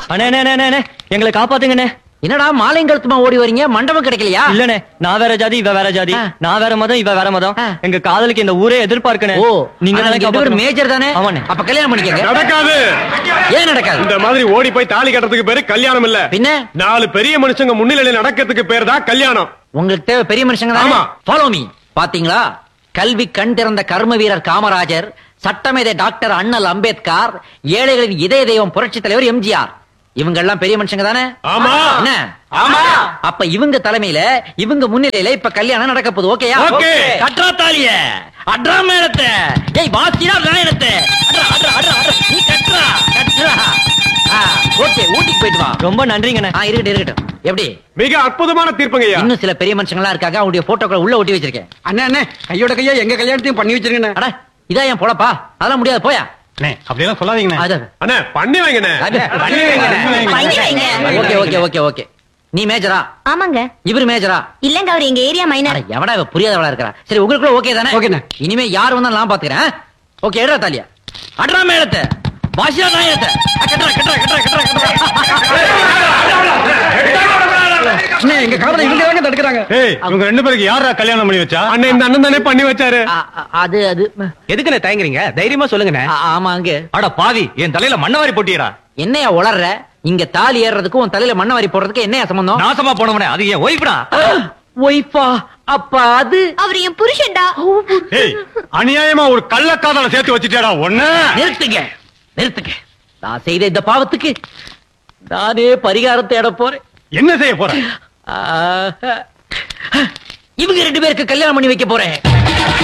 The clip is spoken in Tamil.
அண்ணே அண்ணே, அண்ணே அண்ணே எங்களை காப்பாத்துங்கண்ணே என்னடா மாலைங்கழுத்துமா ஓடி வரீங்க மண்டபம் கிடைக்கலையா இல்லண்ணே நான் வேற ஜாதி இவ வேற ஜாதி ஆ. நான் வேற மதம் இவ வேற மதம் ஆ. எங்க காதலுக்கு இந்த ஊரே எதிர்பார்க்கணே ஓ நீங்க ஆனா தானே நீங்க ரெண்டு பேரும் காப்பாத்தணும். மேஜர் தானே ஆமாண்ணே அப்ப கல்யாணம் பண்ணிக்கங்க நடக்காது ஏன் நடக்காது இந்த மாதிரி ஓடி போய் தாலி கட்டுறதுக்கு பேரு கல்யாணம் இல்ல பின்ன நாலு பெரிய மனுஷங்க முன்னிலையில நடக்கிறதுக்கு பேர் தான் கல்யாணம் உங்களுக்கு தேவை பெரிய மனுஷங்க ஆமா. ஃபாலோ மீ பாத்தீங்களா கல்வி கண் திறந்த கர்ம வீரர் காமராஜர் சட்டமேதை டாக்டர் அண்ணல் அம்பேத்கர் ஏழைகளின் இதய தெய்வம் புரட்சி தலைவர் எம்ஜிஆர் இவங்க எல்லாம் பெரிய மனுஷங்க தானே ஆமா. என்ன ஆமா. அப்ப இவங்க தலைமையில இவங்க முன்னிலையில இப்ப கல்யாணம் நடக்க போகுது ஓகேயா ஓகே. கட்ரா தாலிய அட்ரா மேளத்தை ஏய் வாசிடா நாயனத்தை அட்ரா அட்ரா அட்ரா அட்ரா நீ கட்ரா கட்ரா ஓகே ஊட்டிக்கு போயிட்டு வா ரொம்ப நன்றிங்கண்ணே ஆ இருக்கட்டும் இருக்கட்டும் எப்படி மிக அற்புதமான தீர்ப்புங்கய்யா இன்னும் சில பெரிய மனுஷங்களா இருக்காங்க அவங்களுடைய போட்டோக்களை உள்ள ஒட்டி வச்சிருக்கேன் அண்ணே அண்ணே கையோட கையா எங்க கல்யாணத்தையும் பண்ணி வச்சிருக்கண்ணே அட இதா என் பொழப்பா அதெல்லாம் முடியாது போயா அப்படியெல்லாம் சொல்லாதீங்கண்ணே அது அண்ணே பண்ணி வைங்கண்ணே பண்ணி வைங்கண்ணே. பண்ணி வைங்க. ஓகே ஓகே ஓகே ஓகே நீ மேஜரா ஆமாங்க இவர் மேஜரா இல்லங்க அவர் எங்க ஏரியா அட மைனர் எவடா இவ புரியாதவளா இருக்கறா சரி உங்களுக்குள்ள ஓகே தானே ஓகேண்ணே. இனிமே யார் வந்தாலும் நான் பாத்துக்கிறேன் ஓகே எடுறா தாலியா அட்ரா மேளத்தை பாஷா நாயனத்தை கட்டுறா கட்டுறா கட்டுறா கட்டுறா அண்ணே எங்க காதல இவங்க தாங்க தடுக்கிறாங்க ஏய் இவங்க ரெண்டு பேருக்கு யாரா கல்யாணம் பண்ணி வச்சா அண்ணே இந்த அண்ணன் தானே பண்ணி வச்சாரு அது அது எதுக்குண்ணே தயங்குறீங்க தைரியமா சொல்லுங்கண்ணே ஆ, ஆமாங்க அட பாவி என் தலையில மண்ணவாரி போட்டியரா என்னையா உளர்ற இங்க தாலி ஏறுறதுக்கும் உன் தலையில மண்ணை வாரி போடுறதுக்கு என்னையா சம்பந்தம் நாசமா போனவனே அது என் ஒய்ஃப்டா ஒய்ஃபா அப்ப அது அவர் என் புருஷன்டா ஏய் அநியாயமா ஒரு கள்ளக்காதலை சேர்த்து வச்சுட்டேடா ஒண்ணு நிறுத்துங்க நிறுத்துங்க நான் செய்த இந்த பாவத்துக்கு நானே பரிகாரம் தேட போறேன் என்ன செய்ய போற ஆஹா. இவங்க ரெண்டு பேருக்கு கல்யாணம் பண்ணி வைக்க போறேன்